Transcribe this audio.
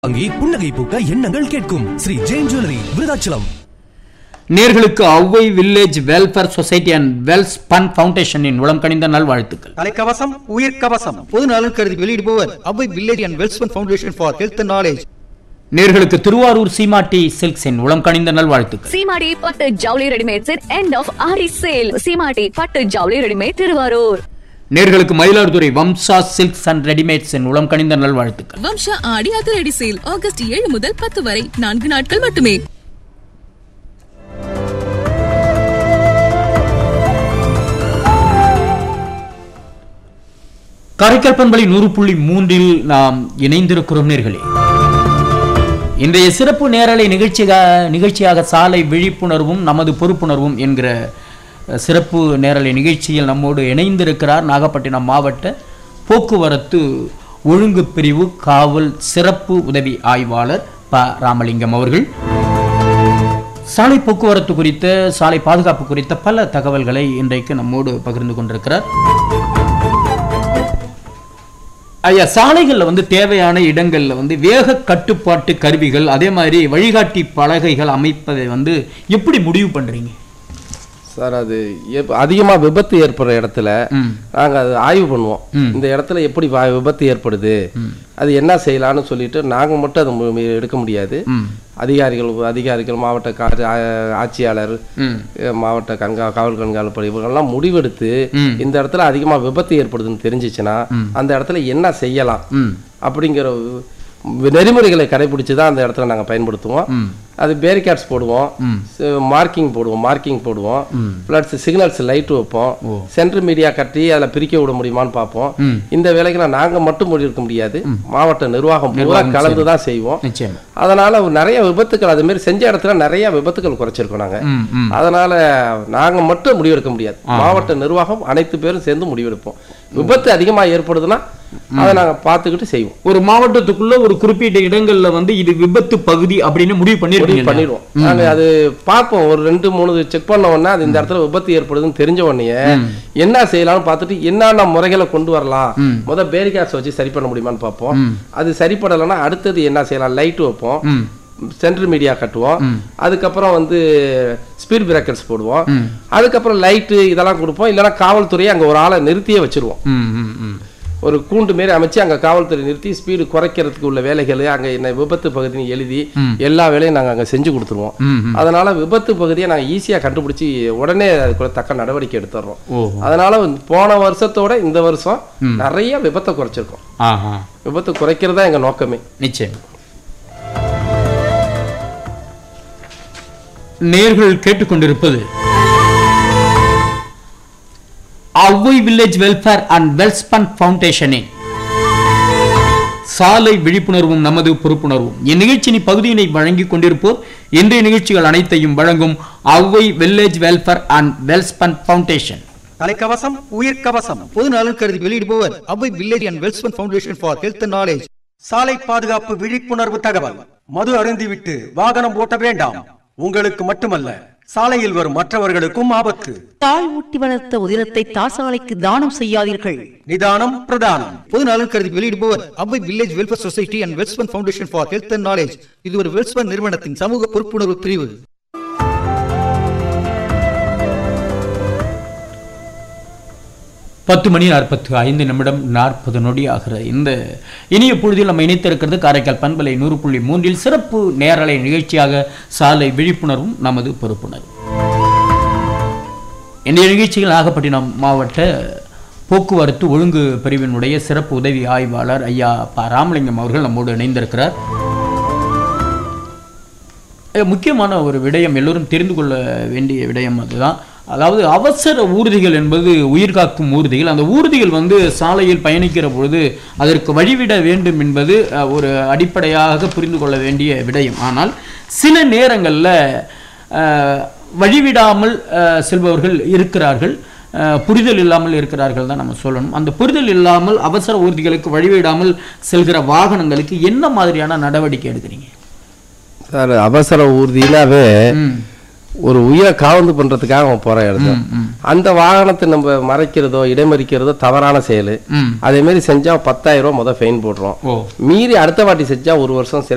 வாங்கி புன்னகை பூக்க எண்ணங்கள் கேட்கும் ஸ்ரீ ஜெயின் ஜுவல்லரி விருதாச்சலம் நேர்களுக்கு Avvai village welfare society and Welspun ஃபவுண்டேஷனின் உளம் கனிந்த நல்வாழ்த்துக்கள் தலைக்கவசம் உயிர் கவசம் பொது நலன் கருதி வெளியிடுபவர் Avvai village and Welspun foundation for health and knowledge நேர்களுக்கு திருவாரூர் சீமாட்டி சில்க்ஸின் உளம் கனிந்த நல்வாழ்த்துக்கள் சீமாடி பட்டு ஜவுளி ரெடிமேட்ஸ் எண்ட் ஆஃப் ஆரி சேல் சீமாடி பட்டு ஜவுளி ரெடிமேட் திருவாரூர் நேர்களுக்கு மயிலாடுதுறை வம்சா சில்க்ஸ் அண்ட் ரெடிமேட்ஸின் உளம் கனிந்த நல்வாழ்த்துக்கள் வம்சா ஆடி அதிரடி சேல் ஆகஸ்ட் ஏழு முதல் பத்து வரை நான்கு நாட்கள் மட்டுமே காரைக்கால் பண்பலை நூறு புள்ளி மூன்றில் நாம் இணைந்திருக்கிறோம் நேர்களே இன்றைய சிறப்பு நேரலை நிகழ்ச்சியாக நிகழ்ச்சியாக சாலை விழிப்புணர்வும் நமது பொறுப்புணர்வும் என்கிற அஹ், சிறப்பு நேரலை நிகழ்ச்சியில் நம்மோடு இணைந்திருக்கிறார் நாகப்பட்டினம் மாவட்ட போக்குவரத்து ஒழுங்கு பிரிவு காவல் சிறப்பு உதவி ஆய்வாளர் ப ராமலிங்கம் அவர்கள் சாலை போக்குவரத்து குறித்த சாலை பாதுகாப்பு குறித்த பல தகவல்களை இன்றைக்கு நம்மோடு பகிர்ந்து கொண்டிருக்கிறார் ஐயா சாலைகளில் வந்து தேவையான இடங்கள்ல வந்து வேக கட்டுப்பாட்டு கருவிகள் அதே மாதிரி வழிகாட்டி பலகைகள் அமைப்பதை வந்து எப்படி முடிவு பண்றீங்க சார் அது எப்- அதிகமா விபத்து ஏற்படுற இடத்துல ம். நாங்க அது ஆய்வு பண்ணுவோம் இந்த இடத்துல எப்படி வா- விபத்து ஏற்படுது அது என்ன செய்யலாம்னு சொல்லிட்டு நாங்க மட்டும் அதை மு- மு- எடுக்க முடியாது ம் அதிகாரிகள் அதிகாரிகள் மாவட்ட கா- ஆ- ஆட்சியாளர் ம் அஹ், மாவட்ட கண்கா காவல் கண்காணிப்பு இவங்கெல்லாம் முடிவெடுத்து ம். இந்த இடத்துல அதிகமா விபத்து ஏற்படுதுன்னு தெரிஞ்சிச்சுன்னா அந்த இடத்துல என்ன செய்யலாம் ம் அப்படிங்கிற வி- நெறிமுறைகளை கடைபிடிச்சு தான் அந்த இடத்துல நாங்கள் பயன்படுத்துவோம் ம். அது பேரிகார்ட்ஸ் போடுவோம் மார்க்கிங் போடுவோம் மார்க்கிங் போடுவோம் ப்ளஸ் சிக்னல்ஸ் லைட் வைப்போம் சென்ட்ரல் மீடியா கட்டி அதில் பிரிக்க விட முடியுமான்னு பார்ப்போம் ம். இந்த வேலைகளை நாங்கள் மட்டும் முடிவெடுக்க முடியாது மாவட்ட நிர்வாகம் பூரா நிர்வாகம் கலந்து தான் செய்வோம் நிச்சயமா அதனால நிறைய விபத்துக்கள் அது மாதிரி செஞ்ச இடத்துல நிறைய விபத்துகள் குறைச்சிருக்கோம் நாங்க ம் ம் அதனால நாங்க மட்டும் முடிவெடுக்க முடியாது மாவட்ட நிர்வாகம் அனைத்து பேரும் சேர்ந்து முடிவெடுப்போம் விபத்து அதிகமா ஏற்படுதுன்னா அதை நாங்க பார்த்துக்கிட்டு செய்வோம் ஒரு மாவட்டத்துக்குள்ள ஒரு குறிப்பிட்ட இடங்கள்ல வந்து இது விபத்து பகுதி அப்படின்னு முடிவு முடிவு பண்ணிருக்கீங்க பண்ணிடுவோம் நாங்க அது பார்ப்போம் ஒரு ரெண்டு மூணு செக் பண்ண உடனே அது இந்த இடத்துல விபத்து ஏற்படுதுன்னு தெரிஞ்ச உடனே என்ன செய்யலாம்னு பார்த்துட்டு என்னென்ன முறைகளை கொண்டு வரலாம் முத பேரிகார்ஸ் வச்சு சரி பண்ண முடியுமான்னு பார்ப்போம் அது சரிப்படலைன்னா அடுத்தது என்ன செய்யலாம் லைட் வைப்போம் ம் சென்ட்ரல் மீடியா கட்டுவோம் அதுக்கப்புறம் வந்து ஸ்பீட் பிரேக்கர்ஸ் போடுவோம் அதுக்கப்புறம் லைட்டு இதெல்லாம் கொடுப்போம் இல்லைன்னா காவல்துறையை அங்கே ஒரு ஆளை நிறுத்தியே வச்சிருவோம் ம் ம் ம் ஒரு கூண்டு மாரி அமைச்சு அங்கே காவல்துறை நிறுத்தி ஸ்பீடு குறைக்கிறதுக்கு உள்ள வேலைகள் அங்கே என்ன விபத்து பகுதின்னு எழுதி எல்லா வேலையும் நாங்கள் அங்கே செஞ்சு கொடுத்துருவோம் ம் அதனால விபத்து பகுதியை நாங்கள் ஈஸியாக கண்டுபிடிச்சி உடனே அதுக்குள்ள தக்க நடவடிக்கை எடுத்துடுறோம் ஓஹோ அதனால வந்து போன வருஷத்தோட இந்த வருஷம் நிறைய விபத்தை குறைச்சிருக்கோம் ஆஹா விபத்து குறைக்கிறதா எங்கள் நோக்கமே நிச்சயம் நேர்கள் கேட்டுக்கொண்டிருப்பது Avvai village welfare and Welspun ஃபவுண்டேஷனின் சாலை விழிப்புணர்வும் நமது பொறுப்புணர்வும் இந்நிகழ்ச்சியின் பகுதியினை வழங்கிக் கொண்டிருப்போர் இன்றைய நிகழ்ச்சிகள் அனைத்தையும் வழங்கும் Avvai village welfare and Welspun foundation தலைக்கவசம் உயிர் கவசம் பொது நலன் கருதி வெளியிடுபவர் Avvai village and Welspun foundation for health and knowledge சாலை பாதுகாப்பு விழிப்புணர்வு தகவல் மது அருந்திவிட்டு வாகனம் ஓட்ட வேண்டாம் உங்களுக்கு மட்டுமல்ல சாலையில் வரும் மற்றவர்களுக்கும் ஆபத்து தாய் ஊட்டி வளர்த்த உதிரத்தை தாசாலைக்கு தானம் செய்யாதீர்கள் நிதானம் பிரதானம் பொது நலன் கருதி வெளியிடுபவர் Avvai village welfare society and Welspun foundation for health and knowledge இது ஒரு வெல்ஸ்மன் நிறுவனத்தின் சமூக பொறுப்புணர்வு பிரிவு பத்து மணி நாற்பத்து ஐந்து நிமிடம் நாற்பது நொடி ஆகிற இந்த இனிய பொழுதில் நம்ம இணைத்திருக்கிறது காரைக்கால் பண்பலை நூறு புள்ளி மூன்றில் சிறப்பு நேரலை நிகழ்ச்சியாக சாலை விழிப்புணர்வும் நமது பொறுப்புணர்வு இன்றைய நிகழ்ச்சியில் நாகப்பட்டினம் மாவட்ட போக்குவரத்து ஒழுங்கு பிரிவினுடைய சிறப்பு உதவி ஆய்வாளர் ஐயா ப ராமலிங்கம் அவர்கள் நம்மோடு இணைந்திருக்கிறார் அஹ் முக்கியமான ஒரு விடயம் எல்லோரும் தெரிந்து கொள்ள வேண்டிய விடயம் அதுதான் அதாவது அவசர ஊர்திகள் என்பது உயிர் காக்கும் ஊர்திகள் அந்த ஊர்திகள் வந்து சாலையில் பயணிக்கிற பொழுது அதற்கு வழிவிட வேண்டும் என்பது அஹ், ஒரு அடிப்படையாக புரிந்து கொள்ள வேண்டிய விடயம் ஆனால் சில நேரங்களில் வழிவிடாமல் அஹ், செல்பவர்கள் இருக்கிறார்கள் அஹ், புரிதல் இல்லாமல் இருக்கிறார்கள் தான் நம்ம சொல்லணும் அந்த புரிதல் இல்லாமல் அவசர ஊர்திகளுக்கு வழிவிடாமல் செல்கிற வாகனங்களுக்கு என்ன மாதிரியான நடவடிக்கை எடுக்கிறீங்க சார் அவசர ஊர்தினாவே ம் ஒரு உயிரை காவந்து பண்றதுக்காக அவன் போற இடத்துல அந்த வாகனத்தை நம்ம மறைக்கிறதோ இடைமறிக்கிறதோ தவறான செயல் ம் அதே மாதிரி செஞ்சா பத்தாயிரம் ரூபாய் முத ஃபைன் போடுறோம் ஓ மீறி அடுத்த வாட்டி செஞ்சா ஒரு வருஷம் சிறை